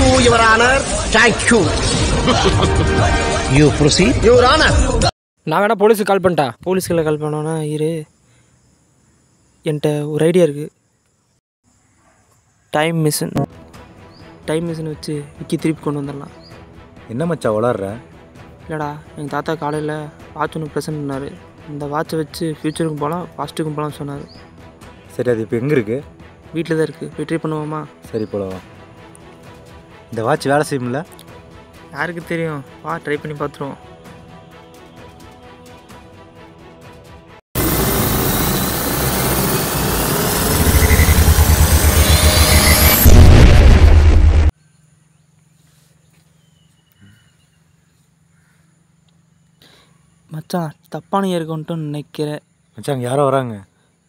thank you your honour thank you proceed your honour நான் வேணா போலீஸுக்கு கால் பண்ணிட்டா போலீஸ்களை கால் பண்ணோன்னா இரு என்கிட்ட ஒரு ஐடியா இருக்குது டைம் மிஷின் டைம் மிஷின் வச்சு விக்கி திருப்பி கொண்டு வந்துடலாம் என்ன மச்சான் வளர்ற இல்லைடா எங்கள் தாத்தா காலையில் வாட்ச் ஒன்று ப்ரெசென்ட் பண்ணார் இந்த வாட்சை வச்சு ஃப்யூச்சருக்கும் போகலாம் பாஸ்ட்டுக்கும் போகலாம் சொன்னார் சரி அது இப்போ எங்கே இருக்கு வீட்டில் தான் இருக்குது போய் ட்ரை பண்ணுவோமா சரி போலவா இந்த வாட்ச் வேலை செய்யும்ல யாருக்கு தெரியும் வா ட்ரை பண்ணி பார்த்துருவோம் மச்சான் தப்பான இருக்கும்ட்டு நினைக்கிறேன் மச்சான் அங்கே யாரோ வராங்க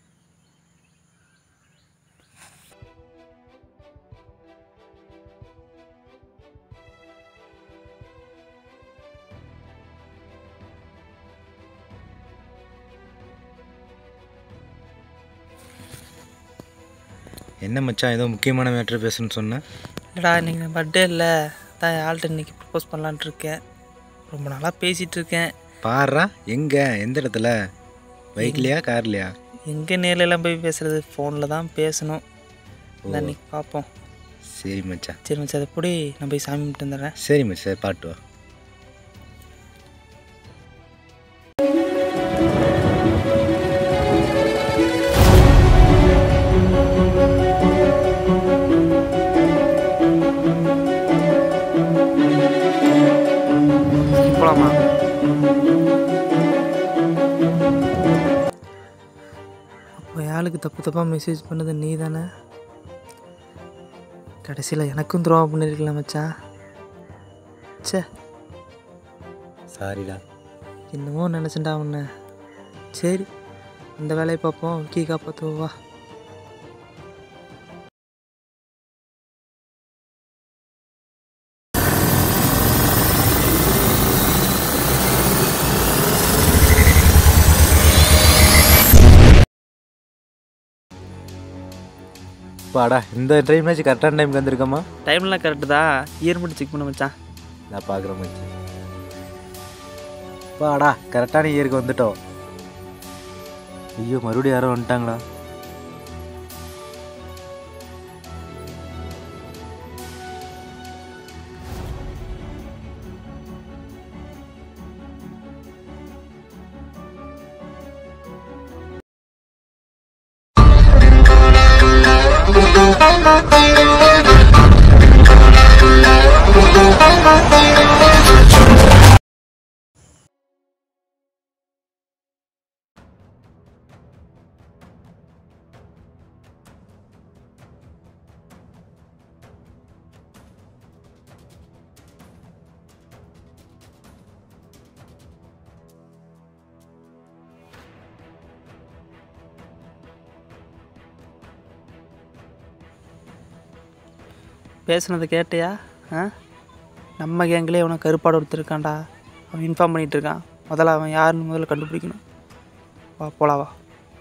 என்ன மச்சான் ஏதோ முக்கியமான மேட்ரு பேசுன்னு சொன்னேன் இல்லைடா இன்னைக்கு பர்த்டே இல்லை தான் என் ஆள்கிட்ட இன்னைக்கு ப்ரப்போஸ் பண்ணலான்ட்டு இருக்கேன் ரொம்ப நாளாக பேசிகிட்டு இருக்கேன் பாடுறா எங்கே எந்த இடத்துல பைக்லையா கார்லையா எங்கே நேர்லலாம் போய் பேசுறது ஃபோனில் தான் பேசணும் அதான் இன்னைக்கு பார்ப்போம் சரி மச்சான் சரி மச்சான் அதை பொடி நான் போய் சாமி கும்பிட்டு வந்துடுறேன் சரி மச்சான் பாட்டு வா சரி போகலாமா அப்போ யாளுக்கு தப்பு தப்பாக மெசேஜ் பண்ணது நீ தானே கடைசியில் எனக்கும் துரோகம் பண்ணியிருக்கலாம் மச்சான் ச்சே சாரிடா என்னமோ நினச்சேன்டா உன்னை சரி அந்த வேலையை பார்ப்போம் கீ காப்பாற்றுவா பாடா இந்த டைம்னாச்சும் கரெக்டான டைமுக்கு வந்திருக்கம்மா டைம்லாம் கரெக்டு தான் இயர் மட்டும் செக் பண்ண மச்சான் நான் பார்க்குறேன் மச்சான் பாடா கரெக்டான இயருக்கு வந்துட்டோம் ஐயோ மறுபடியும் யாரோ வந்துட்டாங்களா பேசுனதை கேட்டியா ஆ நம்ம கேங்லேயே அவனை கருப்பாடு ஒருத்தர் இருக்கான்டா அவன் இன்ஃபார்ம் பண்ணிகிட்டு இருக்கான் முதல்ல அவன் யாருன்னு முதல்ல கண்டுபிடிக்கணும் வா போலாம் வா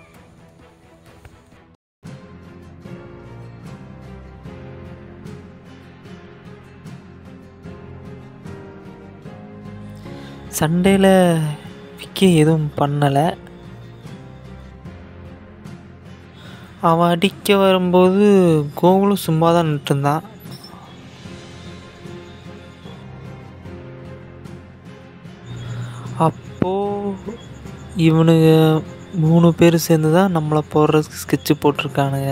சண்டேல விக்கி எதுவும் பண்ணலை அவன் அடிக்க வரும்போது கோகுலும் சும்மா தான் நின்றுருந்தான் அப்போது இவனுங்க மூணு பேர் சேர்ந்து தான் நம்மளை போடுற ஸ்கெட்சு போட்டிருக்கானுங்க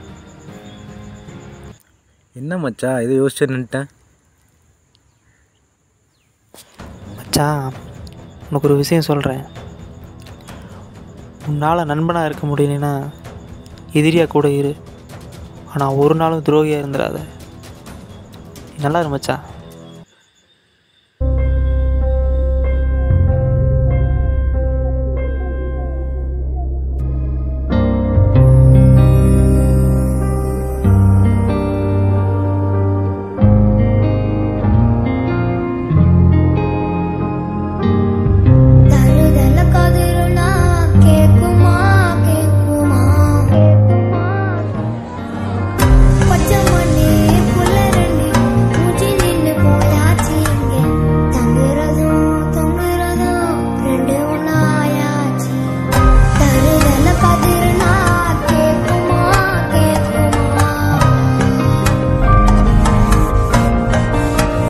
என்ன மச்சான் இதை யோசிச்சு நின்ட்டேன் மச்சான் உனக்கு ஒரு விஷயம் சொல்கிறேன் உன்னால் நண்பனாக இருக்க முடியலனா எதிரியாக கூட இரு ஆனால் ஒரு நாளும் துரோகியாக இருந்துடாத நீ நல்லா இரு மச்சான்